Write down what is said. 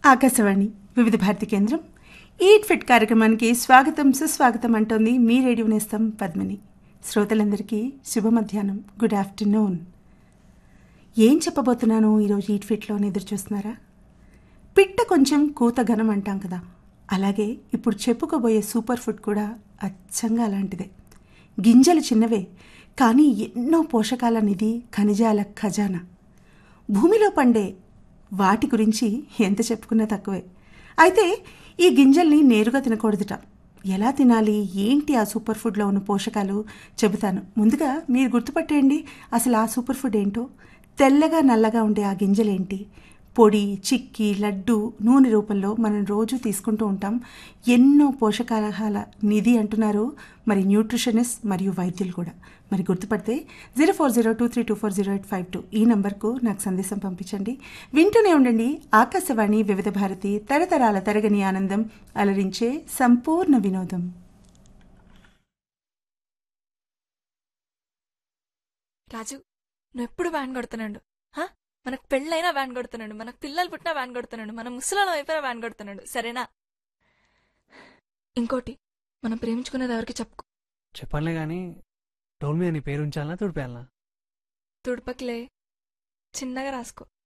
ఆకాశవాణి వివిధ భారతి కేంద్రం eat fit కార్యక్రమానికి స్వాగతం సుస్వాగతం అంటోంది మీ రేడియో నేస్తం పద్మిని శ్రోతలందరికీ శుభ మధ్యాహ్నం గుడ్ ఆఫ్టర్నూన్ ఏం చెప్పబోతున్నాను ఈరోజు ఈట్ ఫిట్లో అని ఎదురు చూస్తున్నారా పిట్ట కొంచెం కూత ఘనం అంటాం కదా అలాగే ఇప్పుడు చెప్పుకోబోయే సూపర్ ఫుడ్ కూడా అచ్చంగా అలాంటిదే గింజలు చిన్నవే కానీ ఎన్నో పోషకాల నిధి ఖనిజాల ఖజానా భూమిలో పండే వాటి గురించి ఎంత చెప్పుకున్నా తక్కువే అయితే ఈ గింజల్ని నేరుగా తినకూడదుట ఎలా తినాలి ఏంటి ఆ సూపర్ ఫుడ్లో ఉన్న పోషకాలు చెబుతాను ముందుగా మీరు గుర్తుపట్టేయండి అసలు ఆ సూపర్ ఫుడ్ ఏంటో తెల్లగా నల్లగా ఉండే ఆ గింజలేంటి పొడి చిక్కి లడ్డు నూనె రూపంలో మనం రోజు తీసుకుంటూ ఉంటాం ఎన్నో పోషకాహాల నిధి అంటున్నారు మరి న్యూట్రిషనిస్ట్ మరియు వైద్యులు కూడా మరి గుర్తుపడితే zero four zero two three two four zero eight five two ఈ నంబర్కు నాకు సందేశం పంపించండి వింటూనే ఉండండి ఆకాశవాణి వివిధ భారతి తరతరాల తరగని ఆనందం అలరించే సంపూర్ణ వినోదం రాజు నువ్వు ఎప్పుడు వ్యాన్ కొడుతున్నాడు హా? మనకు పెళ్ళైనా వ్యాన్ కొడుతున్నాడు మనకు పిల్లలు పుట్టినా వ్యాన్ కొడుతున్నాడు మన ముసలాళ్ళం అయిపోయినా వ్యాన్ కొడుతున్నాడు సరేనా ఇంకోటి మనం ప్రేమించుకునేది ఎవరికి చెప్పుకో చెప్పనులే గాని డోల్ మీద నీ పేరు ఉంచాలనా తుడిపేయాలనా తుడుపకిలే చిన్నగా రాసుకో